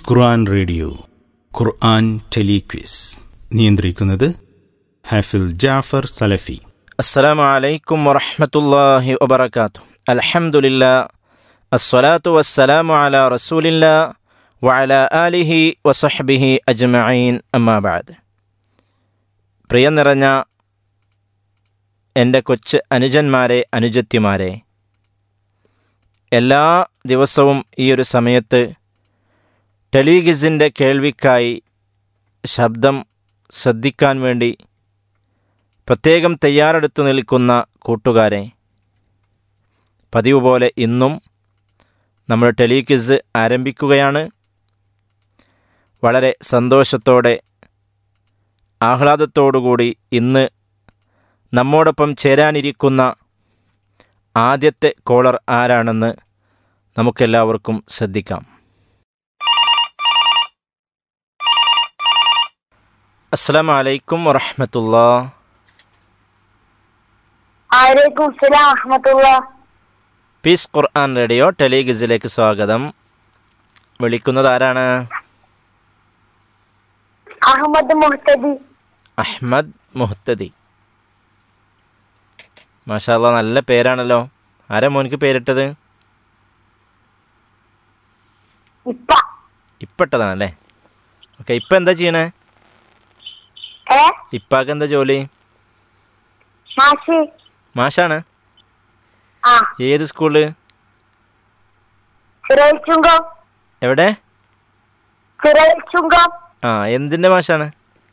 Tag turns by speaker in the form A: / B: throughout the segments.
A: ഖുർആൻ radio ഖുർആൻ telequiz നിയന്ത്രിക്കുന്നത് ഹാഫിൽ ജാഫർ സലഫി
B: السلام عليكم ورحمة الله وبركاته الحمد لله الصلاة والسلام على رسول الله وعلى آله وصحبه أجمعين أما بعد പ്രിയ നിറഞ്ഞ എൻ്റെ കൊച്ച് അനുജന്മാരെ അനുജത്തിമാരെ എല്ലാ ദിവസവും ഈ ഒരു സമയത്ത് ടെലിഗിസിൻ്റെ കേൾവിക്കായി ശബ്ദം ശ്രദ്ധിക്കാൻ വേണ്ടി പ്രത്യേകം തയ്യാറെടുത്തു നിൽക്കുന്ന കൂട്ടുകാരെ പതിവ് പോലെ ഇന്നും നമ്മൾ ടെലിക്വിസ് ആരംഭിക്കുകയാണ് വളരെ സന്തോഷത്തോടെ ആഹ്ലാദത്തോടുകൂടി ഇന്ന് നമ്മോടൊപ്പം ചേരാനിരിക്കുന്ന ആദ്യത്തെ കോളർ ആരാണെന്ന് നമുക്കെല്ലാവർക്കും ശ്രദ്ധിക്കാം അസ്സാം വലൈക്കും വറഹമത്തുള്ള
C: വലൈക്കും സലാം അഹമ്മത്തുള്ള
B: പീസ് ഖുർആൻ റേഡിയോ ടെലിഗിസിലേക്ക് സ്വാഗതം വിളിക്കുന്നത് ആരാണ്
C: അഹമ്മദ് മുഹത്തദി
B: അഹ്മദ് മുഹത്തദി മാഷാല്ല നല്ല പേരാണല്ലോ ആരാ മോനിക്ക് പേരിട്ടത്
C: ഇപ്പ
B: ഇപ്പിട്ടതാണല്ലേ ഓക്കെ ഇപ്പം എന്താ ചെയ്യണേ
C: ഏ
B: ഇപ്പാക്ക് എന്താ ജോലി
C: മാഷി
B: മാഷാണ്
C: ആ
B: ഏത് സ്കൂള്
C: ചിറയിൽ ചുങ്കം
B: എവിടെ
C: ചിറയിൽ ചുങ്കം
B: ആ എന്തിൻ്റെ മാഷാണ്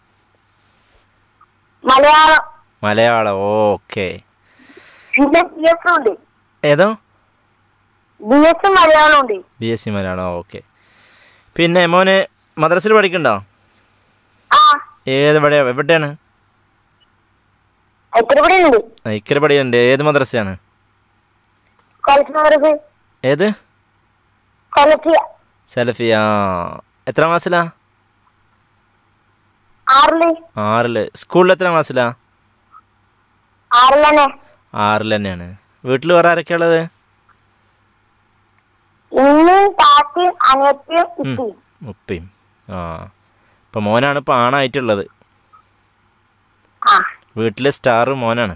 C: മലയാളം
B: മലയാളം ഓക്കെ
C: പിന്നെ ബി എസ് ഉണ്ട്
B: ഏതോ
C: ബി എസ് മലയാളം ഉണ്ട്
B: B S C Malayalam okay പിന്നെ മോന് മദ്രസയിൽ പഠിക്കണ്ടോ
C: ആ
B: ഏത് എവിടെ എവിടെയാണ്
C: എത്ര ഇവിടെ ഉണ്ട്
B: ഇക്കര പഠിയുണ്ട് ഏത് മദ്രസയാണ്
C: കൊലച്ചവർക്ക്
B: ഏത്
C: കൊലച്ച്
B: സെലഫിയ എത്ര ക്ലാസ്സിലാ
C: ആറില്
B: ആറില് സ്കൂളിൽ എത്ര ക്ലാസ്സിലാ
C: ആറിൽ തന്നെ
B: ആറിൽ തന്നെയാണ് വീട്ടിൽ വേറെ ആരൊക്കെയാ ഉള്ളത്
C: ഇന്നും താത്തിയും അനിയത്തിയും ഇത്തിയും
B: ഉപ്പയും ആ ഇപ്പം മോനാണ് ഇപ്പോൾ ആണായിട്ടുള്ളത്
C: ആ
B: വീട്ടിലെ സ്റ്റാർ മോനാണ്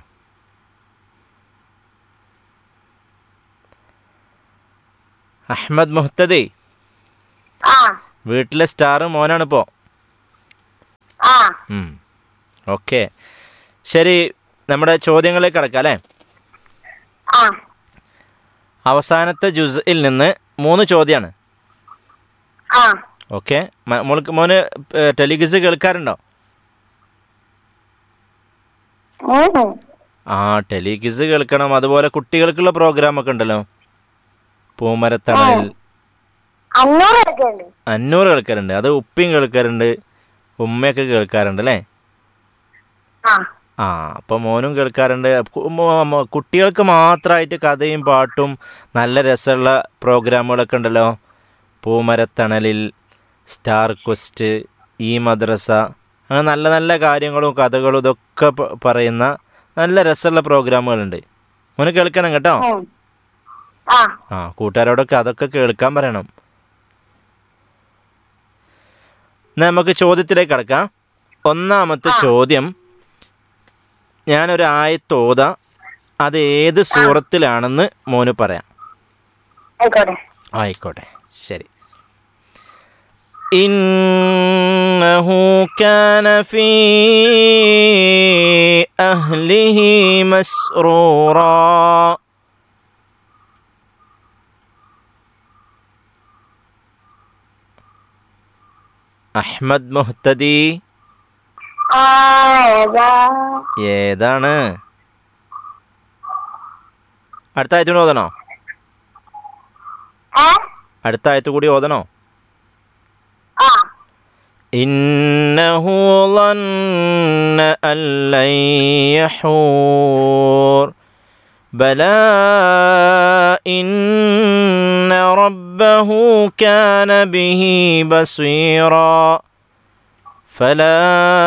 B: അഹമ്മദ് മുഹത്തദി
C: ആ
B: വീട്ടിലെ സ്റ്റാർ മോനാണ് ഇപ്പോൾ
C: ആ
B: ഓക്കെ ശരി നമ്മുടെ ചോദ്യങ്ങളിലേക്ക് കിടക്കാം അല്ലേ
C: ആ
B: അവസാനത്തെ ജുസിൽ നിന്ന് മൂന്ന് ചോദ്യമാണ്
C: ആ
B: ഓക്കെ മോൾക്ക് മോന് ടെലിഗിസ് കേൾക്കാറുണ്ടോ
C: ഉം.
B: ആ ടെലിഗിസ് കേൾക്കണം അതുപോലെ കുട്ടികൾക്കുള്ള പ്രോഗ്രാമൊക്കെ ഉണ്ടല്ലോ പൂമരത്തണൽ
C: അഞ്ഞൂറ് എടുക്കുന്നുണ്ട്
B: അഞ്ഞൂറ് കേൾക്കാറുണ്ട് അത് ഉപ്പയും കേൾക്കാറുണ്ട് ഉമ്മയൊക്കെ കേൾക്കാറുണ്ട് അല്ലേ
C: ആ
B: ആ അപ്പോൾ മോനും കേൾക്കാറുണ്ട് കു- മോ- മോ- കുട്ടികൾക്ക് മാത്രമായിട്ട് കഥയും പാട്ടും നല്ല രസമുള്ള പ്രോഗ്രാമുകളൊക്കെ ഉണ്ടല്ലോ പൂമരത്തണലിൽ സ്റ്റാർ ക്വസ്റ്റ് ഈ മദ്രസ അങ്ങനെ നല്ല നല്ല കാര്യങ്ങളും കഥകളും ഇതൊക്കെ പ- പറയുന്ന നല്ല രസമുള്ള പ്രോഗ്രാമുകളുണ്ട് മോന് കേൾക്കണം കേട്ടോ
C: ഉം. ആ
B: ആ കൂട്ടുകാരോടൊക്കെ അതൊക്കെ കേൾക്കാൻ പറയണം എന്നാ നമുക്ക് ചോദ്യത്തിലേക്ക് കടക്കാം ഒന്നാമത്തെ ചോദ്യം ഞാനൊരു ആയത്തോത അത് ഏത് സൂറത്തിലാണെന്ന് മോന് പറയാം
C: ആയിക്കോട്ടെ
B: ആയിക്കോട്ടെ ശരി إنه كان في أهله مسرورا അഹ്മദ് മുഹ്തദി
C: ആ ഏതാ
B: ഏതാണ് അടുത്ത ആയത്ത് കൂടി ഓതണോ
C: ഏ
B: അടുത്ത ആയത്ത് കൂടി ഓതണോ
C: ആ
B: إنه ظن أن لن يحور بلى إن ربه كان به بصيرا فلا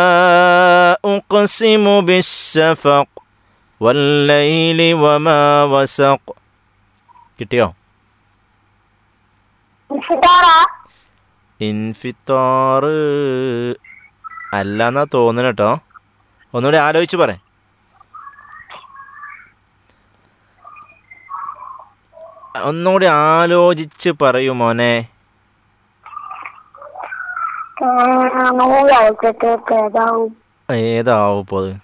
B: أقسم بالشفق والليل وما وسق കിട്ടിയോ
C: സിതാറ
B: ഇൻഫിത്താറ് അല്ലാന്നാ തോന്നുന്നു കേട്ടോ ഒന്നുകൂടി ആലോചിച്ച് പറ ഒന്നുകൂടി ആലോചിച്ച് പറയൂ മോനെ
C: നൂലാഴ്ചത്തേക്ക് ഏതാവും
B: ഏതാവും ഇപ്പോൾ അത്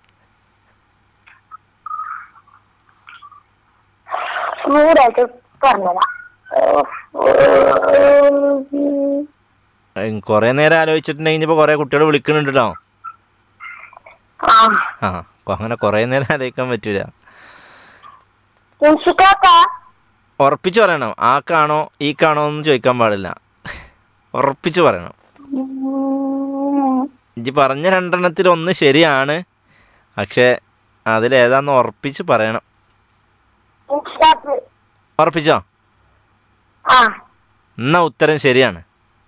C: നൂലാഴ്ച പറഞ്ഞതാ
B: കുറേ നേരം ആലോചിച്ചിട്ടുണ്ടെങ്കിൽ ഇപ്പോൾ കുറേ കുട്ടികൾ വിളിക്കുന്നുണ്ട് കേട്ടോ
C: ആ
B: ആ അപ്പൊ അങ്ങനെ കുറേ നേരം ആലോചിക്കാൻ പറ്റൂല
C: ഇൻഷിക്കാക്ക
B: ഉറപ്പിച്ച് പറയണം ആക്കാണോ ഈ കാണോ എന്ന് ചോദിക്കാൻ പാടില്ല ഉറപ്പിച്ച് പറയണം ഇജ്ജ് പറഞ്ഞ രണ്ടെണ്ണത്തിൽ ഒന്ന് ശരിയാണ് പക്ഷേ അതിലേതാന്ന് ഉറപ്പിച്ച് പറയണം
C: ഇൻഷിക്കാക്ക്
B: ഉറപ്പിച്ചോ
C: ആ
B: എന്നാ ഉത്തരം ശരിയാണ്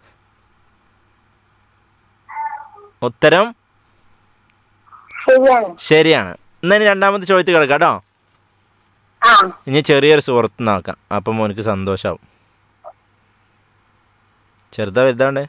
B: ഉത്തരം
C: ശരിയാണ്
B: ശരിയാണ് എന്നാ ഇനി രണ്ടാമത്തെ ചോദ്യത്തിൽ കിടക്കാം കേട്ടോ
C: ആ
B: ഇനി ചെറിയൊരു സുഹൃത്ത് നോക്കാം അപ്പം മോനിക്ക് സന്തോഷാവും ചെറുതാ വലുതാണ്ട്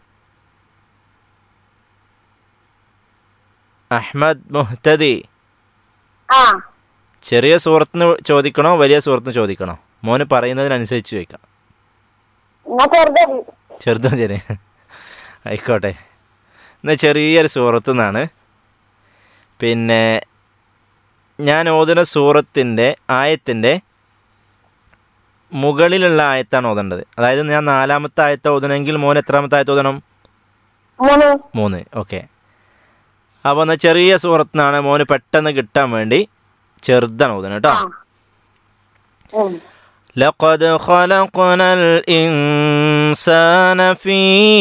B: അഹ്മദ് മുഹ്തദി
C: ആ
B: ചെറിയ സുഹൃത്തിന് ചോദിക്കണോ വലിയ സുഹൃത്തിന് ചോദിക്കണോ മോന് പറയുന്നതിനനുസരിച്ച് ചോദിക്കാം
C: എന്നാ ചെറുതരി
B: ചെറുതും ചെറിയ ആയിക്കോട്ടെ എന്നാൽ ചെറിയൊരു സൂറത്തു നിന്നാണ് പിന്നെ ഞാൻ ഓതുന്ന സൂറത്തിൻ്റെ ആയത്തിൻ്റെ മുകളിലുള്ള ആയത്താണ് ഓതേണ്ടത് അതായത് ഞാൻ നാലാമത്തെ ആയത്ത് ഓതണമെങ്കിൽ മോൻ എത്രാമത്തെ ആയത്ത് ഓതണം
C: മൂന്ന്
B: മൂന്ന് ഓക്കെ അപ്പോൾ എന്നാൽ ചെറിയ സൂറത്തിനാണ് മോന് പെട്ടെന്ന് കിട്ടാൻ വേണ്ടി ചെറുതാണ് ഓതുന്നത് കേട്ടോ
C: ആ ഉം.
B: لقد خلقنا الإنسان في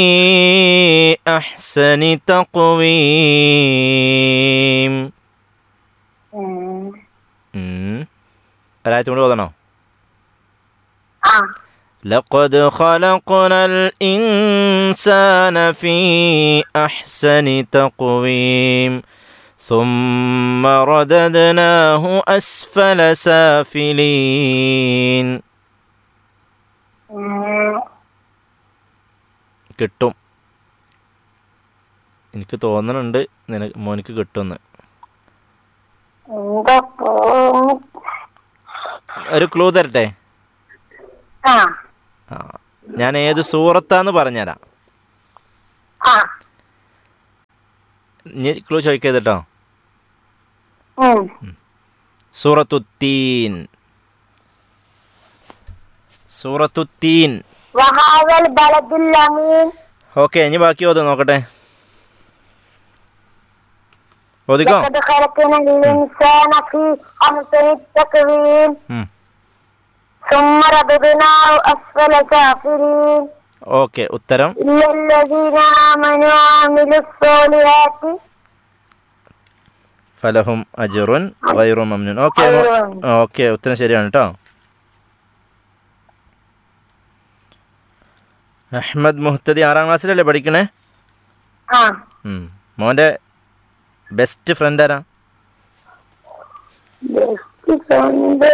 B: أحسن تقويم
C: ഉം.
B: ഉം. ഒരാഴ്ച കൊണ്ട് ഓതണോ
C: ആ
B: لقد خلقنا الإنسان في أحسن تقويم ثم رددناه أسفل سافلين
C: ഉം.
B: കിട്ടും എനിക്ക് തോന്നുന്നുണ്ട് നിനക്ക് മോനിക്ക് കിട്ടുമെന്ന്
C: എന്താ പോ-
B: ഒരു ക്ലൂ തരട്ടെ
C: ആ
B: ആ ഞാൻ ഏത് സൂറത്താന്ന് പറഞ്ഞുതരാം
C: ആ
B: ഇനി ക്ലൂ ചോദിക്കരുത് കേട്ടോ
C: ഉം.
B: സൂറത്തുത്തീൻ സൂറത്തുത്തീൻ
C: وهذا البلد الأمين
B: ഓക്കെ ഇനി ബാക്കി ഓത് നോക്കട്ടെ ഓതിക്കോ
C: لقد خلقنا الإنسان في أحسن تقويم
B: ഉം.
C: ثم رددناه أسفل سافلين
B: ഓക്കെ ഉത്തരം
C: إلا الذين آمنوا وعملوا الصالحات
B: ഫലഹും അജുറുൻ വൈറു മംനുൻ ഓക്കെ ഓക്കെ ഉത്തരം ശരിയാണ് കേട്ടോ അഹ്മദ് മുഹത്തദി ആറാം ക്ലാസ്സിലല്ലേ പഠിക്കണേ
C: ആ
B: ഉം. മോൻ്റെ ബെസ്റ്റ് ഫ്രണ്ട് ആരാ
C: ബെസ്റ്റ് ഫ്രണ്ട്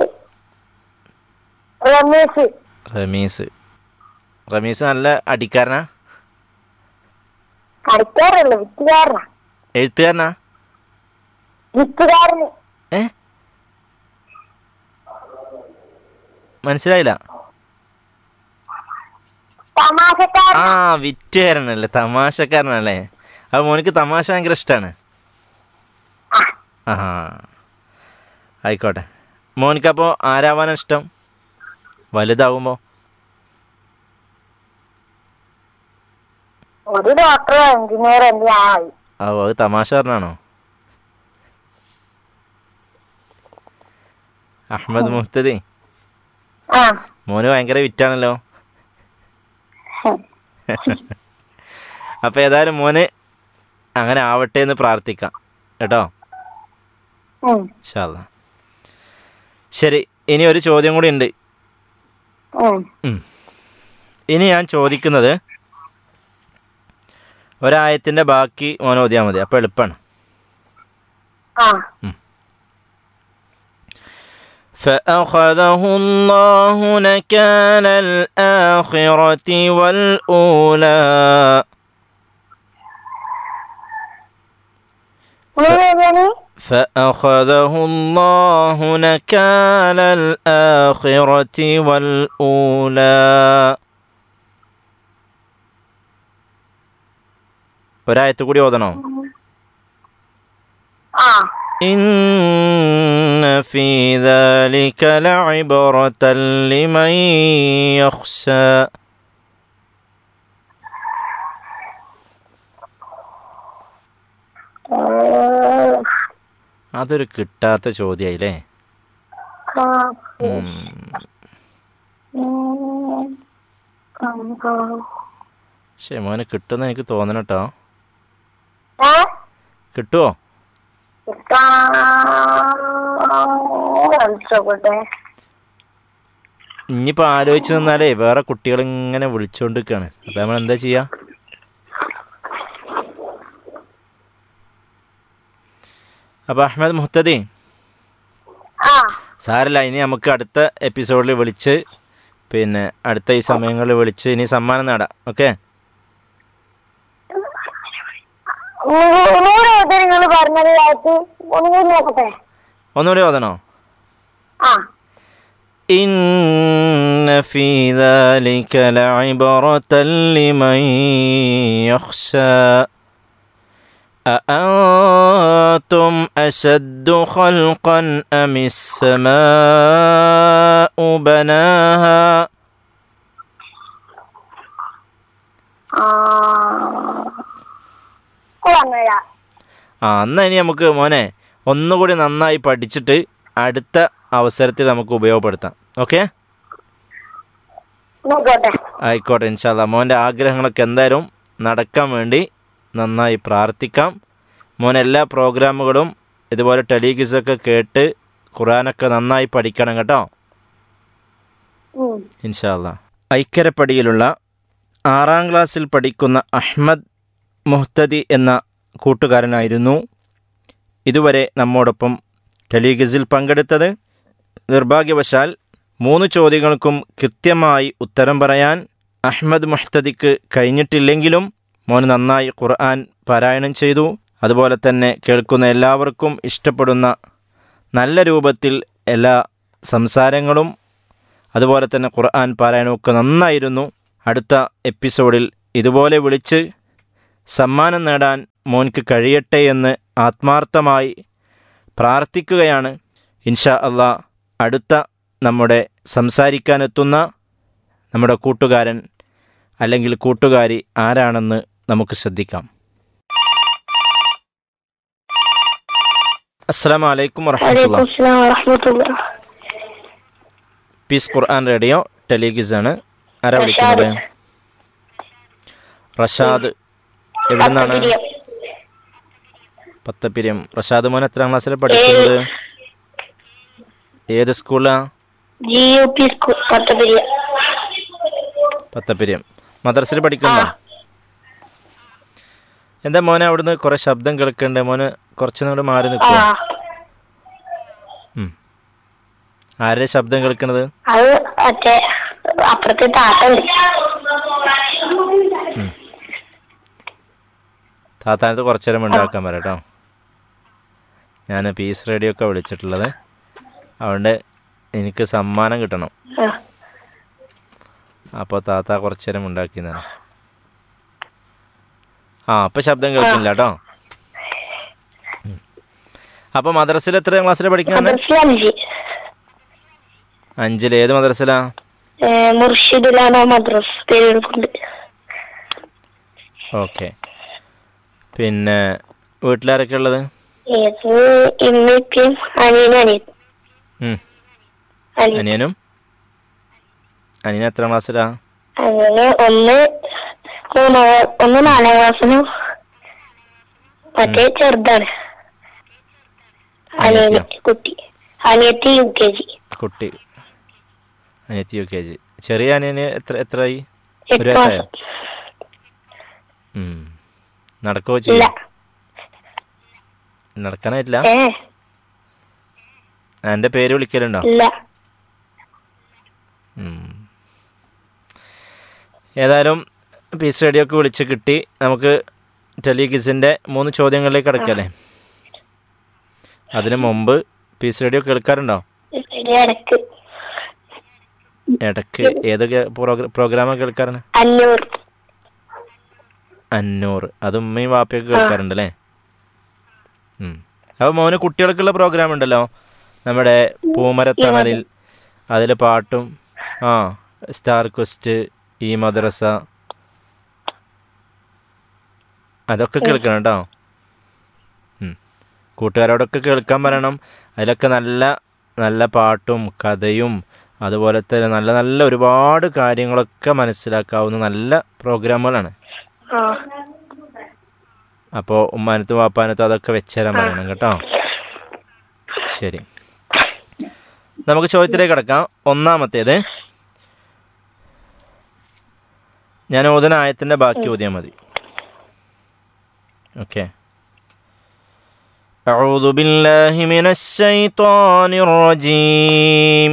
C: രമേശ്
B: റമീസ് റമീസ് നല്ല അടിക്കാരനാ
C: കളിക്കാറുള്ളു വിറ്റുകാരനാ
B: എഴുത്തുകാരനാ
C: വിറ്റുകാരന്
B: ഏ മനസ്സിലായില്ല
C: തമാശക്കാരൻ
B: ആ വിറ്റുകാരനല്ലേ തമാശക്കാരനല്ലേ അപ്പോൾ മോനിക്ക് തമാശ ഭയങ്കര ഇഷ്ടമാണ് ആ ആയിക്കോട്ടെ മോനിക്കപ്പോൾ ആരാവാനാണ് ഇഷ്ടം വലുതാവുമ്പോൾ
C: ഒരു ഡോക്ടറോ എഞ്ചിനീയറോ എന്ത് ആയി
B: ആ അത് തമാശ പറഞ്ഞാണോ അഹമ്മദ് മുഹത്തദി
C: ആ
B: മോന് ഭയങ്കര വിറ്റാണല്ലോ അപ്പോൾ ഏതായാലും മോന് അങ്ങനെ ആവട്ടെ എന്ന് പ്രാർത്ഥിക്കാം കേട്ടോ
C: ഉം,
B: ഇൻഷാല്ലാ ശരി ഇനി ഒരു ചോദ്യം കൂടി ഉണ്ട്
C: ഉം.
B: ഉം. ഇനി ഞാൻ ചോദിക്കുന്നത് ഒരായത്തിൻ്റെ ബാക്കി മോൻ ഓതിയാൽ മതി അപ്പോൾ എളുപ്പമാണ്
C: ആ
B: فأخذه الله نكال الآخرة والأولى
C: മൂന്ന്
B: فأخذه الله نكال الآخرة والأولى ഒരായത്ത് കൂടി ഓതണോ
C: ആ
B: إن في ذلك لعبرة لمن يخشى
C: ഏഹ്,
B: അതൊരു കിട്ടാത്ത ചോദ്യമായില്ലേ
C: ആ,
B: ഉം.
C: ഉം, കണ്ടോ.
B: പക്ഷേ മോനെ കിട്ടുമെന്ന് എനിക്ക് തോന്നണം കേട്ടോ
C: ഏ?
B: കിട്ടുമോ
C: കിട്ടാൻ കളിച്ചോട്ടെ
B: ഇനിയിപ്പോൾ ആലോചിച്ച് നിന്നാലേ വേറെ കുട്ടികൾ ഇങ്ങനെ വിളിച്ചുകൊണ്ട് നിൽക്കുകയാണ് അപ്പം നമ്മൾ എന്താ ചെയ്യുക അപ്പോൾ അഹമ്മദ് മുഹത്തദി
C: ആ
B: സാരല്ല ഇനി നമുക്ക് അടുത്ത എപ്പിസോഡിൽ വിളിച്ച് പിന്നെ അടുത്ത ഈ സമയങ്ങളിൽ വിളിച്ച് ഇനി സമ്മാനം നേടാം ഓക്കെ
C: നൂറ് ഏത് നിങ്ങൾ പറഞ്ഞത് ആയിട്ട് ഒന്നുകൂടി നോക്കട്ടെ
B: ഒന്നുകൂടി ഓതണോ
C: ആ
B: إن في ذلك لعبرة لمن يخشى أأنتم أشد خلقا أم السماء بناها
C: ആ പറഞ്ഞുതരാം
B: ആ എന്നാൽ ഇനി നമുക്ക് മോനെ ഒന്നുകൂടി നന്നായി പഠിച്ചിട്ട് അടുത്ത അവസരത്തിൽ നമുക്ക് ഉപയോഗപ്പെടുത്താം ഓക്കെ
C: നോക്കട്ടെ
B: ആയിക്കോട്ടെ ഇൻഷാല്ല മോൻ്റെ ആഗ്രഹങ്ങളൊക്കെ എന്തായാലും നടക്കാൻ വേണ്ടി നന്നായി പ്രാർത്ഥിക്കാം മോൻ എല്ലാ പ്രോഗ്രാമുകളും ഇതുപോലെ ടെലിഗിസൊക്കെ കേട്ട് ഖുറാനൊക്കെ നന്നായി പഠിക്കണം കേട്ടോ
C: ഉം.
B: ഇൻഷാല്ല ഐക്കരപ്പടിയിലുള്ള ആറാം ക്ലാസ്സിൽ പഠിക്കുന്ന അഹ്മദ് മുഹ്തദി എന്ന കൂട്ടുകാരനായിരുന്നു ഇതുവരെ നമ്മോടൊപ്പം ടെലിഗിസിൽ പങ്കെടുത്തത് നിർഭാഗ്യവശാൽ മൂന്ന് ചോദ്യങ്ങൾക്കും കൃത്യമായി ഉത്തരം പറയാൻ അഹ്മദ് മുഹ്തദിക്ക് കഴിഞ്ഞിട്ടില്ലെങ്കിലും മോൻ നന്നായി ഖുർആൻ പാരായണം ചെയ്തു അതുപോലെ തന്നെ കേൾക്കുന്ന എല്ലാവർക്കും ഇഷ്ടപ്പെടുന്ന നല്ല രൂപത്തിൽ എല്ലാ സംസാരങ്ങളും അതുപോലെ തന്നെ ഖുർആൻ പാരായണമൊക്കെ നന്നായിരുന്നു അടുത്ത എപ്പിസോഡിൽ ഇതുപോലെ വിളിച്ച് സമ്മാനം നേടാൻ മോൻക്ക് കഴിയട്ടെ എന്ന് ആത്മാർത്ഥമായി പ്രാർത്ഥിക്കുകയാണ് ഇൻഷാ അള്ളാ അടുത്ത നമ്മുടെ സംസാരിക്കാനെത്തുന്ന നമ്മുടെ കൂട്ടുകാരൻ അല്ലെങ്കിൽ കൂട്ടുകാരി ആരാണെന്ന് നമുക്ക് ശ്രദ്ധിക്കാം അസ്സാം വലൈക്കും വറഹമത്തുള്ള
C: വലൈക്കും സ്ലാം വറഹ്മത്തുള്ളാ
B: പീസ് ഖുർആൻ റേഡിയോ ടെലിഗിസ് ആണ് ആരാ വിളിക്കുന്നത് റഷാദ് എവിടുന്നാണ്
C: പത്തപിരിയം.
B: പത്തപ്പിരിയം റഷാദ് മോൻ എത്രാം ക്ലാസ്സിലാണ് പഠിക്കുന്നത് ഏത് സ്കൂളിലാ
C: G U P school Pathapiriyam
B: Pathappiriyam മദ്രസയിൽ പഠിക്കുന്നോ എന്താ മോനെ അവിടുന്ന് കുറെ ശബ്ദം കേൾക്കണ്ടേ മോന് കുറച്ച് നാട് മാറി
C: ആ
B: നിൽക്കുക ആരുടെ ശബ്ദം കേൾക്കണത്
C: അത് മറ്റേ അപ്പുറത്തെ താത്ത ഉണ്ട്
B: താത്താനത്ത് കുറച്ചു നേരം ഉണ്ടാക്കാൻ പറയാം കേട്ടോ ഞാൻ പീസ് റേഡിയോ ഒക്കെ വിളിച്ചിട്ടുള്ളത് അതുകൊണ്ട് എനിക്ക് സമ്മാനം കിട്ടണം
C: ആ.
B: അപ്പോൾ താത്ത കുറച്ചു നേരം ഉണ്ടാക്കിയതാണ് ആ അപ്പം ശബ്ദം കേൾക്കില്ല കേട്ടോ ഉം. അപ്പോൾ മദ്രസയിൽ എത്ര ക്ലാസ്സിലാണ് പഠിക്കുന്നത്
C: മദ്രസയിൽ അഞ്ച്
B: അഞ്ചിൽ ഏത് മദ്രസയിലാ
C: ഏ, മുർഷിദിലാണ് ആ മദ്രസ് പേരെടുക്കുന്നുണ്ട്
B: ഓക്കെ പിന്നെ വീട്ടിലാരൊക്കെ ഉള്ളത്
C: ഏത് ഇമ്മയും അനിയനും അനിയൻ
B: ഉം.
C: അനിയൻ
B: അനിയനും അനിയൻ എത്ര ക്ലാസ്സിലാ
C: അങ്ങനെ ഒന്ന് മൂന്നാം ക്ലാ- ഒന്ന് നാലാം ക്ലാസ്സിനും മറ്റേ ചെറുതാണ് അനിയന് കുട്ടി അനിയത്തി യു കെ ജി
B: കുട്ടി അനിയത്തി യു കെ ജി ചെറിയ അനിയന് എത്ര എത്രയായി ഒരു
C: എട്ട്
B: വയസ്സായോ
C: മാസം
B: ഉം. നടക്കുകയോ
C: ഇല്ല
B: ചെയ്യും നടക്കാനായിട്ടില്ല
C: ഏ
B: എൻ്റെ പേര് വിളിക്കലുണ്ടോ
C: ഇല്ല
B: ഉം. ഏതായാലും പീസ് റേഡിയോക്ക് വിളിച്ച് കിട്ടി നമുക്ക് ടെലികിസിൻ്റെ മൂന്ന് ചോദ്യങ്ങളിലേക്ക് കിടക്കല്ലേ അതിനു മുമ്പ് പീസ് റേഡിയോ കേൾക്കാറുണ്ടോ
C: ശരി, ഇടക്ക്
B: ഇടയ്ക്ക് ഏത് പ്രോഗ്രാമാണ് കേൾക്കാറാണ്
C: അഞ്ഞൂറ്
B: അഞ്ഞൂറ് അത് ഉമ്മയും വാപ്പയൊക്കെ കേൾക്കാറുണ്ട് അല്ലേ അപ്പോൾ മോന് കുട്ടികൾക്കുള്ള പ്രോഗ്രാം ഉണ്ടല്ലോ നമ്മുടെ പൂമരത്തണലിൽ അതിൽ പാട്ടും ആ സ്റ്റാർ ക്വസ്റ്റ് ഈ മദ്രസ അതൊക്കെ കേൾക്കണം കേട്ടോ ഉം. കൂട്ടുകാരോടൊക്കെ കേൾക്കാൻ പറയണം അതിലൊക്കെ നല്ല നല്ല പാട്ടും കഥയും അതുപോലെ തന്നെ നല്ല നല്ല ഒരുപാട് കാര്യങ്ങളൊക്കെ മനസ്സിലാക്കാവുന്ന നല്ല പ്രോഗ്രാമുകളാണ്
C: ആ
B: അപ്പോൾ ഉമ്മാനത്തും വാപ്പാനത്തും അതൊക്കെ വെച്ചുതരാൻ പറയണം കേട്ടോ ശരി നമുക്ക് ചോദ്യത്തിലേക്ക് കിടക്കാം ഒന്നാമത്തേത് ഞാൻ ഓതുന്ന ആയത്തിൻ്റെ ബാക്കി ഓതിയാൽ മതി ഓക്കെ أعوذ بالله من الشيطان الرجيم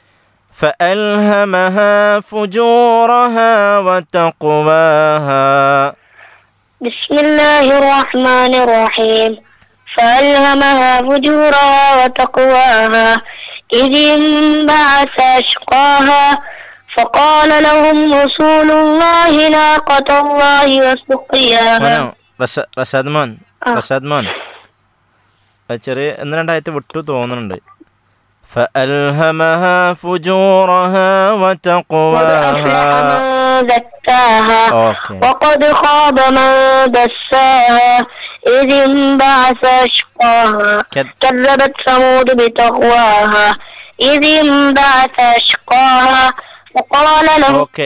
B: فألهمها فجورها وتقواها
C: بسم الله الرحمن الرحيم فألهمها فجورها وتقواها إذ انبعث أشقاها فقال لهم رسول الله ناقة الله وسقياها
B: മോനോ റഷ- റഷാദ് മോൻ
C: ആ.
B: റഷാദ് മോൻ അത് ചെറിയ ഒന്ന് രണ്ടായത്ത് വിട്ടു തോന്നുന്നുണ്ട് فألهمها فجورها
C: قد أفلح
B: وتقواها
C: من زكاها
B: ഓക്കെ
C: وقد خاب من دساها إذ انبعث أشقاها
B: كد-
C: كذبت ثمود بتقواها إذ انبعث أشقاها فقال له
B: ഓക്കെ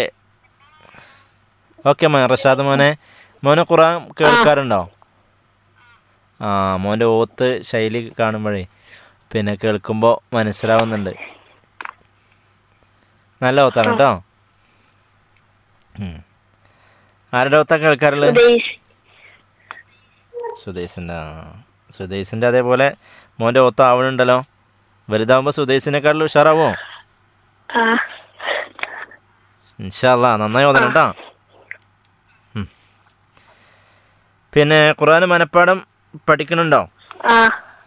B: ഓക്കെ മോൻ റഷാദ് മോനെ മോനെ ഖുറാൻ കേൾക്കാറുണ്ടോ ആ മോൻ്റെ ഓത്ത് ശൈലി കാണുമ്പോഴേ പിന്നെ കേൾക്കുമ്പോൾ മനസ്സിലാവുന്നുണ്ട് നല്ല ഓത്താണ് കേട്ടോ ഉം. ആരുടെ ഓത്താ കേൾക്കാറുള്ളത്
C: ഉദ്ദേശ്
B: സുദേശിൻ്റെ ആ സുദേശിൻ്റെ അതേപോലെ മോൻ്റെ ഒത്ത ആവണുണ്ടല്ലോ വലുതാവുമ്പോൾ സുദേശിനെക്കാട്ടിലും ഉഷാറാവോ
C: ആ
B: ഇൻഷാല്ല നന്നായി ഓതണം കേട്ടോ ഉം. പിന്നെ ഖുർആൻ മനപ്പാടം പഠിക്കണുണ്ടോ
C: ആ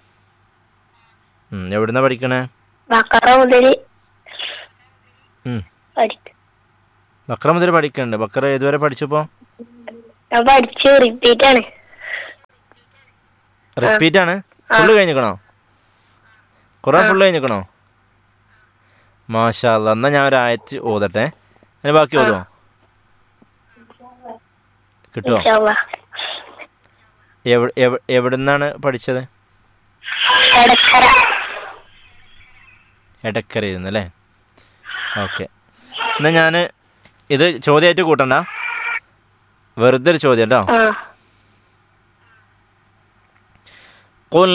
B: ഉം, എവിടുന്നാ പഠിക്കണേ
C: ബക്കറ മുതൽ
B: ഉം.
C: പഠിക്കും
B: ബക്ര മുതൽ പഠിക്കണുണ്ട് ബക്ര ഏതുവരെ പഠിച്ചപ്പോൾ
C: ഞാൻ പഠിച്ചു റിപ്പീറ്റ് ആണ്
B: റിപ്പീറ്റ് ആണ് ഫുള്ള് കഴിഞ്ഞിക്കണോ ഖുർആൻ ഫുള്ള് കഴിഞ്ഞിക്കണോ മാഷാ അല്ലാ എന്നാ ഞാൻ ഒരു ആയത്ത് ഓതട്ടെ അതിന് ബാക്കി ഓതുമോ കിട്ടുമോ
C: ഇൻഷാല്ലാ.
B: എവിടെ എവിടെ എവിടുന്നാണ് പഠിച്ചത്
C: എടക്കര
B: എടക്കരയിരുന്നു അല്ലേ ഓക്കെ എന്നാൽ ഞാൻ ഇത് ചോദ്യമായിട്ട് കൂട്ടണ്ട വെറുതെ ഒരു ചോദ്യം കേട്ടോ
C: ആ
B: قل